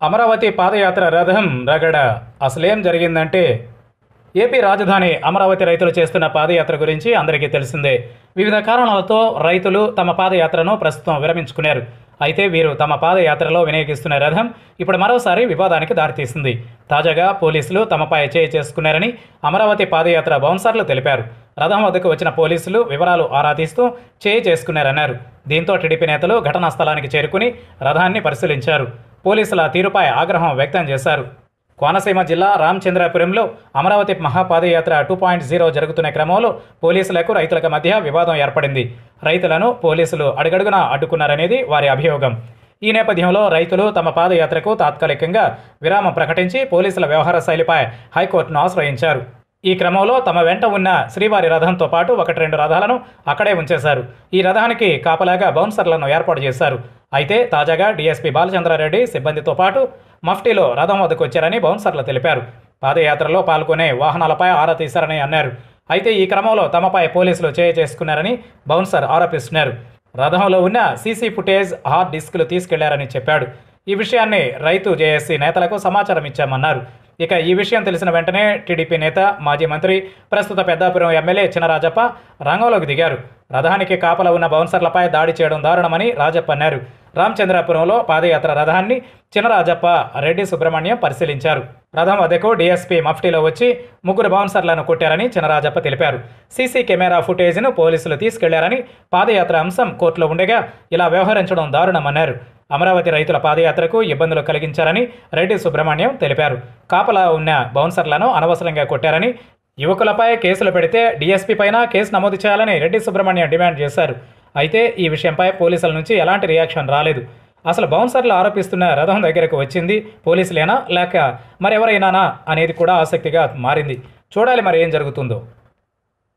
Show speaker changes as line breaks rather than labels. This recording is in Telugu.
అమరావతి పాదయాత్ర రథం రగడ అసలేం జరిగిందంటే ఏపీ రాజధాని అమరావతి రైతులు చేస్తున్న పాదయాత్ర గురించి అందరికీ తెలిసిందే వివిధ కారణాలతో రైతులు తమ పాదయాత్రను ప్రస్తుతం విరమించుకున్నారు అయితే వీరు తమ పాదయాత్రలో వినియోగిస్తున్న రథం ఇప్పుడు మరోసారి వివాదానికి దారితీసింది తాజాగా పోలీసులు తమపై చేయి చేసుకున్నారని అమరావతి పాదయాత్ర బౌన్సర్లు తెలిపారు రథం వద్దకు వచ్చిన పోలీసులు వివరాలు ఆరా తీస్తూ చేయి చేసుకున్నారన్నారు దీంతో టీడీపీ నేతలు ఘటనా స్థలానికి చేరుకుని రథాన్ని పరిశీలించారు పోలీసుల తీరుపై ఆగ్రహం వ్యక్తం చేశారు కోనసీమ జిల్లా రామచంద్రాపురంలో అమరావతి మహాపాదయాత్ర టూ పాయింట్ జీరో జరుగుతున్న క్రమంలో పోలీసులకు రైతులకు మధ్య వివాదం ఏర్పడింది రైతులను పోలీసులు అడుగడుగునా అడ్డుకున్నారనేది వారి అభియోగం ఈ నేపథ్యంలో రైతులు తమ పాదయాత్రకు తాత్కాలికంగా విరామం ప్రకటించి పోలీసుల వ్యవహార శైలిపై హైకోర్టును ఆశ్రయించారు ఈ క్రమంలో తమ వెంట ఉన్న శ్రీవారి రథంతో పాటు ఒకటి రెండు రథాలను అక్కడే ఉంచేశారు ఈ రథానికి కాపలాగా బౌన్సర్లను ఏర్పాటు చేశారు అయితే తాజాగా డీఎస్పీ బాలచంద్రారెడ్డి సిబ్బందితో పాటు మఫ్టీలో రథం వద్దకు వచ్చారని బౌన్సర్లు తెలిపారు పాదయాత్రలో పాల్గొనే వాహనాలపై ఆరా తీశారని అన్నారు అయితే ఈ క్రమంలో తమపై పోలీసులు చేయ చేసుకున్నారని బౌన్సర్ ఆరోపిస్తున్నారు రథంలో ఉన్న సీసీ ఫుటేజ్ హార్డ్ డిస్క్లు తీసుకెళ్లారని చెప్పాడు ఈ విషయాన్ని రైతు జేఏసీ నేతలకు సమాచారం ఇచ్చామన్నారు ఇక ఈ విషయం తెలిసిన వెంటనే టీడీపీ నేత మాజీ మంత్రి ప్రస్తుత పెద్దాపురం ఎమ్మెల్యే చినరాజప్ప రంగంలోకి దిగారు రథానికి కాపల ఉన్న బౌన్సర్లపై దాడి చేయడం దారుణమని రాజప్ప అన్నారు రామచంద్రాపురంలో పాదయాత్ర రథాన్ని చినరాజప్ప రెడ్డి సుబ్రహ్మణ్యం పరిశీలించారు రథం వద్దకు డీఎస్పీ మఫ్టీలో వచ్చి ముగ్గురు బౌన్సర్లను కొట్టారని చినరాజప్ప తెలిపారు సీసీ కెమెరా ఫుటేజ్ను పోలీసులు తీసుకెళ్లారని పాదయాత్ర అంశం కోర్టులో ఉండగా ఇలా వ్యవహరించడం దారుణమన్నారు అమరావతి రైతుల పాదయాత్రకు ఇబ్బందులు కలిగించారని రెడ్డి సుబ్రహ్మణ్యం తెలిపారు కాపలా ఉన్న బౌన్సర్లను అనవసరంగా కొట్టారని యువకులపై కేసులు పెడితే డీఎస్పీ పైన కేసు నమోదు చేయాలని రెడ్డి సుబ్రహ్మణ్యం డిమాండ్ చేశారు అయితే ఈ విషయంపై పోలీసుల నుంచి ఎలాంటి రియాక్షన్ రాలేదు అసలు బౌన్సర్లు ఆరోపిస్తున్న రథం దగ్గరకు వచ్చింది పోలీసులేనా లేక మరెవరైనానా అనేది కూడా ఆసక్తిగా మారింది చూడాలి మరి ఏం జరుగుతుందో